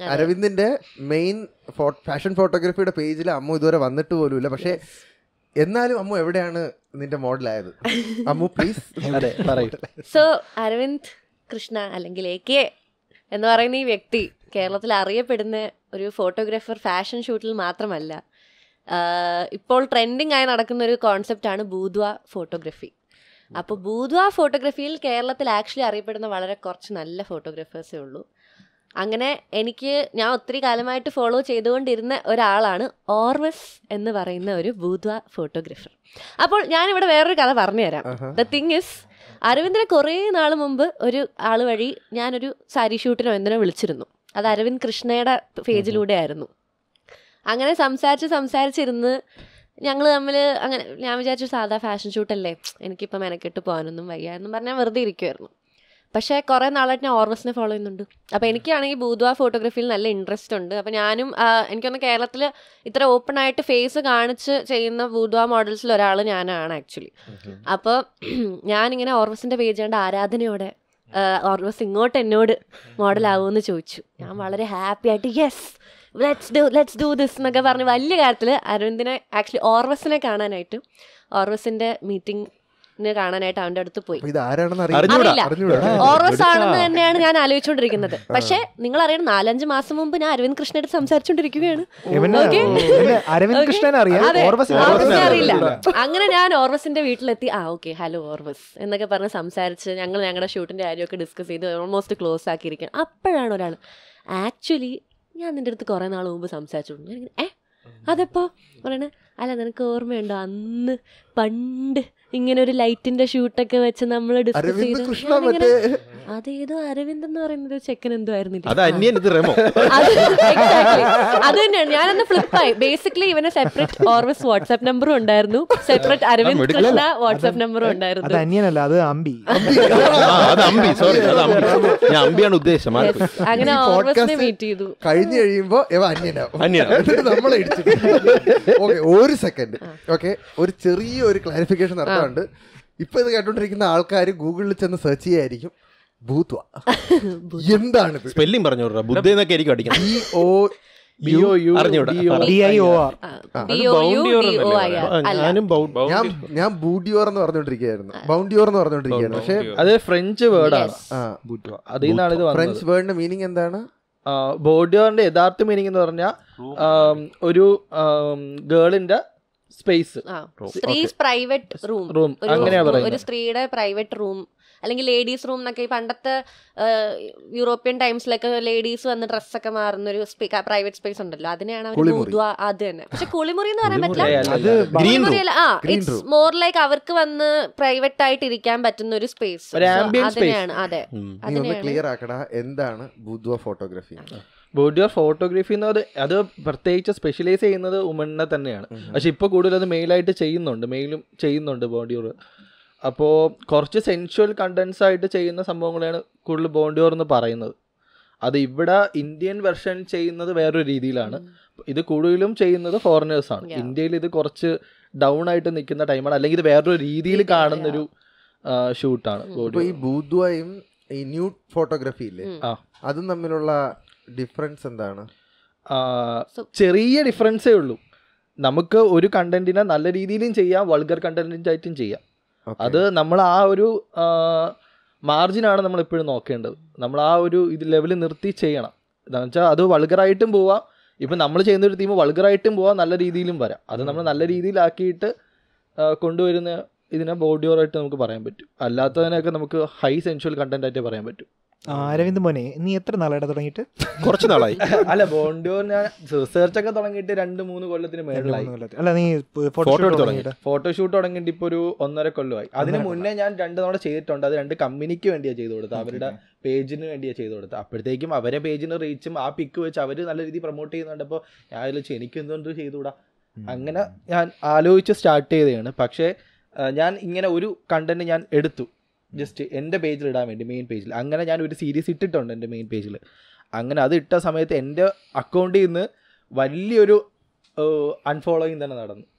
അരവിന്ദിന്റെ main fashion ഫോട്ടോഗ്രാഫിയുടെ പേജിൽ അമ്മു ഇതുവരെ വന്നിട്ട് പോലുമില്ല പക്ഷേ എന്നാലും അമ്മു എവിടെയാണ് നിന്റെ മോഡലായത് അമ്മു പ്ലീസ് അതെ പറയൂ സോ അരവിന്ദ് കൃഷ്ണ അല്ലെങ്കിൽ എ കെ എന്ന് പറയുന്ന ഈ വ്യക്തി കേരളത്തിൽ അറിയപ്പെടുന്ന ഒരു ഫോട്ടോഗ്രാഫർ ഫാഷൻ ഷൂട്ടിൽ മാത്രമല്ല ആഹ് ഇപ്പോൾ ട്രെൻഡിങ് ആയി നടക്കുന്ന ഒരു കോൺസെപ്റ്റാണ് ബൂദ്വ ഫോട്ടോഗ്രഫി അപ്പോൾ ബൂദ്വ ഫോട്ടോഗ്രഫിയിൽ കേരളത്തിൽ ആക്ച്വലി അറിയപ്പെടുന്ന വളരെ കുറച്ച് നല്ല ഫോട്ടോഗ്രാഫേഴ്സേ ഉള്ളൂ അങ്ങനെ എനിക്ക് ഞാൻ ഒത്തിരി കാലമായിട്ട് ഫോളോ ചെയ്തുകൊണ്ടിരുന്ന ഒരാളാണ് ഓർവസ് എന്ന് പറയുന്ന ഒരു ബൂദ്വ ഫോട്ടോഗ്രാഫർ അപ്പോൾ ഞാനിവിടെ വേറൊരു കഥ പറഞ്ഞുതരാം ദ തിങ് ഇസ് അരവിന്ദിനെ കുറേ നാൾ മുമ്പ് ഒരു ആൾ വഴി ഞാനൊരു സാരി ഷൂട്ടിനോ എന്തിനോ വിളിച്ചിരുന്നു അത് അരവിന്ദ് കൃഷ്ണയുടെ പേജിലൂടെ ആയിരുന്നു അങ്ങനെ സംസാരിച്ച് സംസാരിച്ചിരുന്ന് ഞങ്ങൾ തമ്മിൽ അങ്ങനെ ഞാൻ വിചാരിച്ചു സാധാ ഫാഷൻ ഷൂട്ടല്ലേ എനിക്കിപ്പോൾ മെനക്കെട്ട് പോകാനൊന്നും വയ്യ എന്നും പറഞ്ഞാൽ വെറുതെ ഇരിക്കുമായിരുന്നു പക്ഷേ കുറേ നാളായിട്ട് ഞാൻ ഓർവസിനെ ഫോളോ ചെയ്യുന്നുണ്ട് അപ്പോൾ എനിക്കാണെങ്കിൽ ബൂദ്വ ഫോട്ടോഗ്രാഫിയിൽ നല്ല ഇൻട്രസ്റ്റ് ഉണ്ട് അപ്പോൾ ഞാനും ആ, എനിക്കൊന്ന് കേരളത്തിൽ ഇത്ര ഓപ്പൺ ആയിട്ട് ഫേസ് കാണിച്ച് ചെയ്യുന്ന ബൂദ്വ മോഡൽസിൽ ഒരാൾ ഞാനാണ് ആക്ച്വലി അപ്പോൾ ഞാനിങ്ങനെ ഓർവസിൻ്റെ പേജ് കണ്ട് ആരാധനയോടെ ആ, ഓർവസ് ഇങ്ങോട്ട് എന്നോട് മോഡലാവുമെന്ന് ചോദിച്ചു ഞാൻ വളരെ ഹാപ്പി ആയിട്ട് yes let's do let's do this എന്നൊക്കെ പറഞ്ഞ് വലിയ കാര്യത്തിൽ അരവിന്ദിനെ ആക്ച്വലി ഓർവസിനെ കാണാനായിട്ട് ഓർവസിൻ്റെ മീറ്റിംഗിന് കാണാനായിട്ട് അവൻ്റെ അടുത്ത് പോയി ഇത് ആരാണെന്ന് അറിഞ്ഞൂടാ. അറിയില്ല. അറിഞ്ഞൂടാ ഓർവസ് ആണെന്ന് തന്നെയാണ് ഞാൻ ആലോചിച്ചുകൊണ്ടിരിക്കുന്നത് പക്ഷേ നിങ്ങൾ അറിയണം നാലഞ്ച് മാസം മുമ്പ് ഞാൻ അരവിന്ദ് കൃഷ്ണയുടെ സംസാരിച്ചുകൊണ്ടിരിക്കുകയാണ് ഇവന് Okay. ഇവന് അരവിന്ദ് Okay. കൃഷ്ണനെ അറിയാം അതെ, ഓർവസിനെ ഓർവസിനെ അറിയില്ല. അറിയില്ല അങ്ങനെ ഞാൻ ഓർവസിന്റെ വീട്ടിലെത്തി ആ ഓക്കെ ഹലോ ഓർവസ് എന്നൊക്കെ പറഞ്ഞ് സംസാരിച്ച് ഞങ്ങൾ ഞങ്ങളുടെ ഷൂട്ടിന്റെ കാര്യമൊക്കെ ഡിസ്കസ് ചെയ്ത് ഓൾമോസ്റ്റ് ക്ലോസ് ആക്കിയിരിക്കണം അപ്പോഴാണ് ഒരാൾ ആക്ച്വലി ഞാൻ നിന്റെ അടുത്ത് കുറെ നാൾ മുമ്പ് സംസാരിച്ചു ഞാൻ ഏ അതെപ്പോ പറയണേ അല്ല നിനക്ക് ഓർമ്മയുണ്ടോ അന്ന് പണ്ട് ഇങ്ങനെ ഒരു ലൈറ്റിന്റെ ഷൂട്ടൊക്കെ വെച്ച് നമ്മൾ ഡിസ്കസ് അരവിന്ദ് ചെയ്ത് കൃഷ്ണ ഞാനിങ്ങനെ, മറ്റേ അതേതോ അരവിന്ദ് എന്ന് പറയുന്നത് ഒരു ചെക്കൻ എന്തോ ആയിരുന്നില്ല അത് അന്യൻ ഇത് റെമോ അത് exactly. അത് തന്നെയാണ് ഞാനന്ന് ഫ്ലിപ്പായി ബേസിക്കലി ഇവന് സെപ്പറേറ്റ് ഓർവസ് വാട്സ്ആപ്പ് നമ്പറും ഉണ്ടായിരുന്നു സെപ്പറേറ്റ് അരവിന്ദ് മിടുക്കൻ. കൃഷ്ണ വാട്സ്ആപ്പ് നമ്പറും അത് ഉണ്ടായിരുന്നു അന്യനല്ല അത് അമ്പി ആ, അത് അമ്പി സോറി അത് അമ്പി ഞാൻ അമ്പിയാണ് ഉദ്ദേശം മാറി Yes. അങ്ങനെ ഈ ഓർവസിനെ podcast മീറ്റ് ചെയ്തു കഴിഞ്ഞു കഴിയുമ്പോ എവ അന്യനാവും അന്യനാവും. എന്നിട്ട് നമ്മളെ ഇടിച്ചു ഓക്കെ ഒരു സെക്കൻഡ് ഓക്കെ ഒരു ചെറിയ ഒരു ക്ലാരിഫിക്കേഷൻ നടത്താറുണ്ട് ഇപ്പൊ ഇത് കേട്ടോണ്ടിരിക്കുന്ന ആൾക്കാർ ഗൂഗിളിൽ ചെന്ന് സെർച്ച് ചെയ്യായിരിക്കും ഭൂത്വ എന്താണിത് സ്പെല്ലിംഗ് പറഞ്ഞു വിടുക ബുദ്ധ എന്നൊക്കെ ആയിരിക്കും അടിക്കണം ബി ഒ അറിഞ്ഞൂടാ D I O R B O U D O I R അല്ല ഞാനും ബൗ- ഞാൻ ഞാൻ ബൂഡിയോർ എന്ന് പറഞ്ഞോണ്ടിരിക്കുകയായിരുന്നു ബൗണ്ടിയോർ എന്ന് പറഞ്ഞോണ്ടിരിക്കുകയായിരുന്നു പക്ഷെ അത് ഫ്രഞ്ച് വേർഡാണ് Yes. ആ അതിൽ നിന്നാണ് ഇത് വന്നത് ഫ്രഞ്ച് വേർഡിന്റെ മീനിങ് എന്താണ് ബോഡിയോറിന്റെ യഥാർത്ഥ മീനിങ് എന്ന് പറഞ്ഞാൽ ഒരു ഗേളിന്റെ സ്പേസ് ആ സ്ത്രീസ് പ്രൈവറ്റ് റൂം Room. അങ്ങനെയാ ഒരു പറയുന്നത്. സ്ത്രീയുടെ പ്രൈവറ്റ് റൂം അല്ലെങ്കിൽ ലേഡീസ് റൂം എന്നൊക്കെ ഈ പണ്ടത്തെ ആ, യൂറോപ്യൻ ടൈംസിലൊക്കെ ലേഡീസ് വന്ന് ഡ്രസ്സൊക്കെ മാറുന്ന ഒരു പ്രൈവറ്റ് സ്പേസ് ഉണ്ടല്ലോ അതിനെയാണ് അവർ കുളിമുറി. ബൂദ്വ അത് തന്നെ പക്ഷെ കുളിമുറി എന്ന് പറയാൻ പറ്റില്ല അത് Green room. കുളിമുറി അല്ല ആ Green it's room. More like അവർക്ക് വന്ന് പ്രൈവറ്റ് ആയിട്ട് ഇരിക്കാൻ പറ്റുന്ന ഒരു സ്പേസ് ഒരു ambient space. അതിനെയാണ് അതെ ഉം. നീ ഒന്ന് അതിനെയാണ് ക്ലിയർ ആക്കടാ എന്താണ് ബുദ്വ ഫോട്ടോഗ്രാഫി ബോഡിയോർ ഫോട്ടോഗ്രാഫി എന്നത് അത് പ്രത്യേകിച്ച് സ്പെഷ്യലൈസ് ചെയ്യുന്നത് ഉമണിനെ തന്നെയാണ് പക്ഷെ ഇപ്പൊ കൂടുതൽ അത് മെയിലായിട്ട് ചെയ്യുന്നുണ്ട് മെയിലും ചെയ്യുന്നുണ്ട് ബോഡിയോർ അപ്പോൾ കുറച്ച് സെൻഷ്വൽ കണ്ടൻസ് ആയിട്ട് ചെയ്യുന്ന സംഭവങ്ങളാണ് കൂടുതൽ ബോണ്ടിയോർ എന്ന് പറയുന്നത് അത് ഇവിടെ ഇന്ത്യൻ വെർഷൻ ചെയ്യുന്നത് വേറൊരു രീതിയിലാണ് ഇത് കൂടുതലും ചെയ്യുന്നത് ഫോറിനേഴ്സ് ആണ് Yeah. ഇന്ത്യയിൽ ഇത് കുറച്ച് ഡൗൺ ആയിട്ട് നിൽക്കുന്ന ടൈമാണ് അല്ലെങ്കിൽ ഇത് വേറൊരു രീതിയിൽ രീതിയിൽ, കാണുന്നൊരു ഷൂട്ടാണ് ഇപ്പൊ ഈ ബൂദ്വയും ഈ ന്യൂഡ് ഫോട്ടോഗ്രാഫി ഇല്ലേ ഉം. ആ. അതും തമ്മിലുള്ള ഡിഫറൻസ് എന്താണ് So- ചെറിയ ഡിഫറൻസേ ഉള്ളൂ നമുക്ക് ഒരു കണ്ടന്റിനെ നല്ല രീതിയിലും ചെയ്യാം വൾഗർ കണ്ടന്റായിട്ടും ചെയ്യാം Okay. അത് നമ്മൾ ആ ഒരു മാർജിനാണ് നമ്മൾ എപ്പോഴും നോക്കേണ്ടത് നമ്മൾ ആ ഒരു ഇത് ലെവൽ നിർത്തി ചെയ്യണം എന്താണെന്ന് വെച്ചാൽ അത് വൾഗറായിട്ടും പോവാം ഇപ്പം നമ്മൾ ചെയ്യുന്ന ഒരു ടീം വൾഗറായിട്ടും പോവാം നല്ല രീതിയിലും വരാം അത് നമ്മൾ നല്ല രീതിയിലാക്കിയിട്ട് ആ, കൊണ്ടുവരുന്ന ഇതിനെ ബോഡിയോറായിട്ട് നമുക്ക് പറയാൻ പറ്റും അല്ലാത്തതിനൊക്കെ നമുക്ക് ഹൈ സെൻഷ്വൽ കണ്ടന്റ് ആയിട്ടേ പറയാൻ പറ്റും ആ, അരവിന്ദ് മോനെ നീ എത്ര നാളായിട്ട് തുടങ്ങിയിട്ട് കുറച്ച് നാളായി അല്ല ബോണ്ടിയോർ ഞാൻ റിസർച്ച് ഒക്കെ തുടങ്ങിയിട്ട് രണ്ട് മൂന്ന് കൊല്ലത്തിന് രണ്ട് മേളിലായി മൂന്ന് കൊല്ലത്തിൽ. അല്ല നീ Photo ഫോട്ടോ എടുത്ത് തുടങ്ങിയിട്ട് ഫോട്ടോഷൂട്ട് തുടങ്ങിയിട്ട് ഇപ്പോൾ ഒരു ഒന്നര കൊല്ലമായി അതിന് ഒന്നര മുന്നേ ഞാൻ രണ്ട് തവണ ചെയ്തിട്ടുണ്ട് അത് രണ്ട് കമ്പനിക്ക് വേണ്ടിയാണ് ചെയ്തു കൊടുത്തത് അവരുടെ പേജിന് വേണ്ടിയാണ് ചെയ്തു കൊടുത്തത് അപ്പോഴത്തേക്കും അവരെ പേജിന് റീച്ചും ആ പിക്ക് വെച്ച് അവർ നല്ല രീതിയിൽ പ്രൊമോട്ട് ചെയ്യുന്നുണ്ടപ്പോൾ ഞാൻ ആലോചിച്ചു എനിക്ക് എന്തുകൊണ്ട് ചെയ്തുകൂടാ അങ്ങനെ ഞാൻ ആലോചിച്ച് സ്റ്റാർട്ട് ചെയ്തതാണ് പക്ഷേ ആ, ഞാൻ ഇങ്ങനെ ഒരു കണ്ടന്റ് ഞാൻ എടുത്തു ജസ്റ്റ് എൻ്റെ പേജിൽ ഇടാൻ വേണ്ടി മെയിൻ പേജിൽ അങ്ങനെ ഞാൻ ഒരു സീരീസ് ഇട്ടിട്ടുണ്ട് എൻ്റെ മെയിൻ പേജിൽ അങ്ങനെ അത് ഇട്ട സമയത്ത് എൻ്റെ അക്കൗണ്ടിൽ നിന്ന് വലിയൊരു അൺഫോളോയിങ് തന്നെ നടന്നു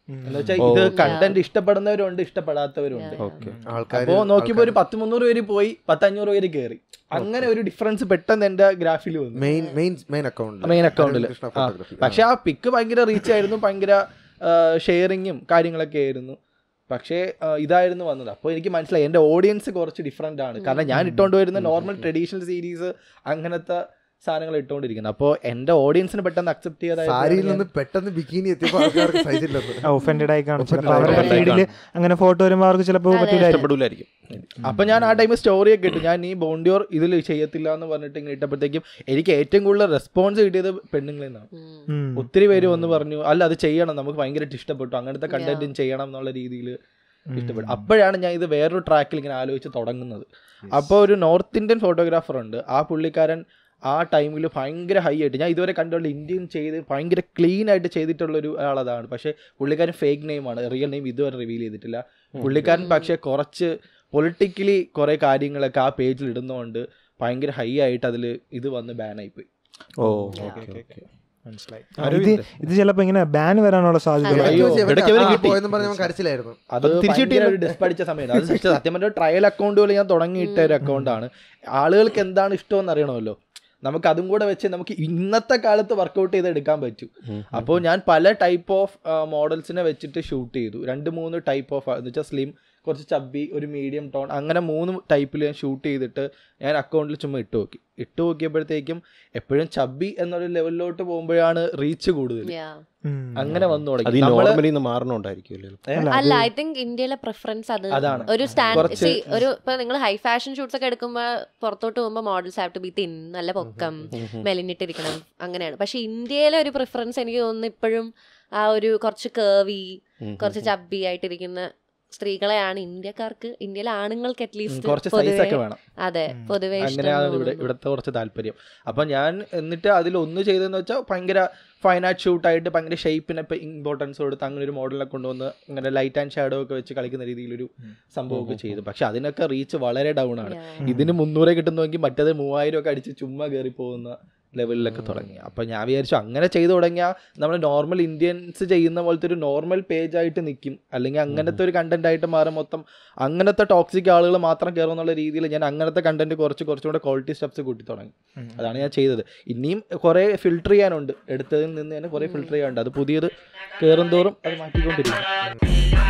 എന്ന് വെച്ചാൽ ഓ. ഇത് കണ്ടന്റ് ഇഷ്ടപ്പെടുന്നവരുണ്ട് ഇഷ്ടപ്പെടാത്തവരുണ്ട് ഓക്കെ ആൾക്കാർ അപ്പോ നോക്കിയപ്പോ ഒരു പത്ത് മുന്നൂറ് പേര് പോയി പത്ത് അഞ്ഞൂറ് പേര് കയറി അങ്ങനെ ഒരു ഡിഫറൻസ് പെട്ടെന്ന് എന്റെ ഗ്രാഫിൽ വന്നു main main main account main അക്കൗണ്ടിൽ പക്ഷെ ആ പിക്ക് ഭയങ്കര റീച്ച് ആയിരുന്നു ഭയങ്കര ഷെയറിങ്ങും കാര്യങ്ങളൊക്കെ ആയിരുന്നു പക്ഷേ ആ, ഇതായിരുന്നു വന്നത് അപ്പോൾ എനിക്ക് മനസ്സിലായി എൻ്റെ ഓഡിയൻസ് കുറച്ച് ഡിഫറെൻ്റ് ആണ് കാരണം ഞാൻ ഇട്ടുകൊണ്ട് വരുന്ന നോർമൽ ട്രഡീഷണൽ സീരീസ് അങ്ങനത്തെ സാധനങ്ങൾ ഇട്ടുകൊണ്ടിരിക്കുന്നത് അപ്പോൾ എൻ്റെ ഓഡിയൻസിന് പെട്ടെന്ന് അക്സെപ്റ്റ് സാരിയിൽ ചെയ്ത നിന്ന് പെട്ടെന്ന് ബിക്കിനി എത്തിയപ്പോൾ ആൾക്കാർക്ക് സഹിച്ചില്ലെന്ന് ഒഫൻഡഡ് ആയി കാണും ചിലപ്പോൾ Offended അവരുടെ ആയി ഫീൽഡിൽ അങ്ങനെ ഫോട്ടോ വരുമ്പോൾ അവർക്ക് ചിലപ്പോൾ പറ്റൂലായിരിക്കും ഇഷ്ടപ്പെടൂലായിരിക്കും അപ്പൊ ഞാൻ ആ ടൈമിൽ സ്റ്റോറി ഒക്കെ ഇട്ടു ഞാൻ ഈ ബോണ്ടിയോർ ഇതിൽ ചെയ്യത്തില്ല എന്ന് പറഞ്ഞിട്ട് ഇങ്ങനെ ഇട്ടപ്പോഴത്തേക്കും എനിക്ക് ഏറ്റവും കൂടുതൽ റെസ്പോൺസ് കിട്ടിയത് പെണ്ണുങ്ങളിൽ നിന്നാണ് ഉം. ഒത്തിരി പേര് വന്ന് പറഞ്ഞു അല്ല അത് ചെയ്യണം നമുക്ക് ഭയങ്കരമായിട്ട് ഇഷ്ടപ്പെട്ടു അങ്ങനത്തെ കണ്ടന്റും ചെയ്യണം എന്നുള്ള രീതിയിൽ ഇഷ്ടപ്പെട്ടു അപ്പോഴാണ് ഞാൻ ഇത് വേറൊരു ട്രാക്കിൽ ഇങ്ങനെ ആലോചിച്ച് തുടങ്ങുന്നത് അപ്പോൾ ഒരു നോർത്ത് ഇന്ത്യൻ ഫോട്ടോഗ്രാഫർ ഉണ്ട് ആ പുള്ളിക്കാരൻ ആ ടൈമിൽ ഭയങ്കര ഹൈ ആയിട്ട് ഞാൻ ഇതുവരെ കണ്ടുള്ള ഇന്ത്യൻ ചെയ്ത് ഭയങ്കര ക്ലീൻ ആയിട്ട് ചെയ്തിട്ടുള്ള ഒരു ആളതാണ് പക്ഷേ പുള്ളിക്കാരൻ ഫേക്ക് നെയിമാണ് റിയൽ നെയിം ഇതുവരെ റിവീൽ ചെയ്തിട്ടില്ല പുള്ളിക്കാരൻ പക്ഷേ കുറച്ച് പൊളിറ്റിക്കലി കുറേ കാര്യങ്ങളൊക്കെ ആ പേജിൽ ഇടുന്നതുകൊണ്ട് ഭയങ്കര ഹൈ ആയിട്ട് അതിൽ ഇത് വന്ന് ബാനായിപ്പോയി ഓ ഓക്കെ, ഓക്കെ. മനസ്സിലായി ഇത് അരവിന്ദ്. ഇത് ചിലപ്പോ ഇങ്ങനെ ബാൻ വരാനുള്ള സാധ്യത അതെ. അയ്യോ, ഇടയ്ക്ക് അവന് കിട്ടി. പോയെന്ന് പറഞ്ഞ കരച്ചിലായിരുന്നു അത് അത് തിരിച്ച് ഭയങ്കര ഒരു ഡെസ്പ് അടിച്ച സമയത്ത് അത് സത്യം- സത്യം പറഞ്ഞ ട്രയൽ അക്കൗണ്ട് പോലെ ഞാൻ തുടങ്ങിയിട്ട ഒരു അക്കൗണ്ടാണ് ആളുകൾക്ക് എന്താണ് ഇഷ്ടമെന്ന് അറിയണമല്ലോ നമുക്ക് അതും കൂടെ വെച്ച് നമുക്ക് ഇന്നത്തെ കാലത്ത് വർക്കൗട്ട് ചെയ്ത് എടുക്കാൻ പറ്റും അപ്പോൾ ഞാൻ പല ടൈപ്പ് ഓഫ് മോഡൽസിനെ വെച്ചിട്ട് ഷൂട്ട് ചെയ്തു രണ്ട് മൂന്ന് ടൈപ്പ് ഓഫ് എന്ന് വെച്ചാൽ സ്ലിം കുറച്ച് ചബ്ബി ഒരു മീഡിയം ടോൺ അങ്ങനെ മൂന്ന് ടൈപ്പിൽ ഞാൻ ഷൂട്ട് ചെയ്തിട്ട് ഞാൻ അക്കൗണ്ടിൽ ചുമ്മാ ഇട്ട് നോക്കി ഇട്ട് നോക്കിയപ്പോഴത്തേക്കും എപ്പോഴും ചബ്ബി എന്നൊരു ലെവലിലോട്ട് പോകുമ്പോഴാണ് റീച്ച് കൂടുതൽ Yeah. ഉം. അങ്ങനെ വന്നു അത് ഈ തുടങ്ങി നമ്മള് നോർമലി നിന്ന് മാറണോണ്ടായിരിക്കും അല്ലേ അല്ല, അല്ല അത് ഐ തിങ്ക് ഇന്ത്യയിലെ പ്രിഫറൻസ് അത് അതാണ്. ഒരു സ്റ്റാൻഡ് കുറച്ച് ഒരു ഇപ്പൊ നിങ്ങൾ ഹൈ ഫാഷൻ ഷൂട്ട്സ് ഒക്കെ എടുക്കുമ്പോൾ പുറത്തോട്ട് പോകുമ്പോൾ models have to be thin നല്ല പൊക്കം മെലിഞ്ഞിട്ടിരിക്കണം അങ്ങനെയാണ് പക്ഷെ ഇന്ത്യയിലെ ഒരു പ്രിഫറൻസ് എനിക്ക് തോന്നുന്നു ഇപ്പോഴും ആ ഒരു കുറച്ച് കേവി കുറച്ച് ചബ്ബി ആയിട്ടിരിക്കുന്ന സ്ത്രീകളെയാണ് ഇന്ത്യക്കാർക്ക് ഇന്ത്യയിലെ ആണുങ്ങൾക്ക് ഉം, കുറച്ച് അറ്റ്ലീസ്റ്റ് സൈസ് ഒക്കെ വേണം അതെ ഉം. പൊതുവെ ഇഷ്ടം അങ്ങനെയാണ് ഇവിടെ തോന്നുന്നു. ഇവിടുത്തെ കുറച്ച് താല്പര്യം അപ്പം ഞാൻ എന്നിട്ട് അതിൽ ഒന്ന് ചെയ്തതെന്ന് വെച്ചാൽ ഭയങ്കര ഫൈൻ ആർട്ട് ഷൂട്ടായിട്ട് ഭയങ്കര ഷേപ്പിനെ ഇമ്പോർട്ടൻസ് കൊടുത്ത് അങ്ങനെ ഒരു മോഡലിനെ കൊണ്ടുവന്ന് അങ്ങനെ ലൈറ്റ് ആൻഡ് ഷാഡോ ഒക്കെ വെച്ച് കളിക്കുന്ന രീതിയിലൊരു സംഭവമൊക്കെ ചെയ്തു പക്ഷെ അതിനൊക്കെ റീച്ച് വളരെ ഡൗൺ ആണ് Yeah. ഇതിന് മുന്നൂറെ കിട്ടുന്നുവെങ്കിൽ മറ്റേത് മൂവായിരം ഒക്കെ അടിച്ച് ചുമ്മാ കയറി പോകുന്ന ലെവലിലൊക്കെ തുടങ്ങി അപ്പം ഞാൻ വിചാരിച്ചു അങ്ങനെ ചെയ്തു തുടങ്ങിയാൽ നമ്മൾ നോർമൽ ഇന്ത്യൻസ് ചെയ്യുന്ന പോലത്തെ ഒരു നോർമൽ പേജ് ആയിട്ട് നിൽക്കും അല്ലെങ്കിൽ അങ്ങനത്തെ ഒരു കണ്ടന്റ് ആയിട്ട് മാറും മൊത്തം അങ്ങനത്തെ ടോക്സിക് ആളുകൾ മാത്രം കയറും എന്നുള്ള രീതിയിൽ ഞാൻ അങ്ങനത്തെ കണ്ടന്റ് കുറച്ച് കുറച്ചും കൂടെ ക്വാളിറ്റി സ്റ്റെപ്സ് കൂട്ടി തുടങ്ങി ഉം. അതാണ് ഞാൻ ചെയ്തത് ഇനിയും കുറേ ഫിൽട്ടർ ചെയ്യാനുണ്ട് എടുത്തതിൽ നിന്ന് തന്നെ കുറേ ഫിൽട്ടർ ചെയ്യാനുണ്ട് അത് പുതിയത് കയറും തോറും അത് മാറ്റിക്കൊണ്ടിരിക്കും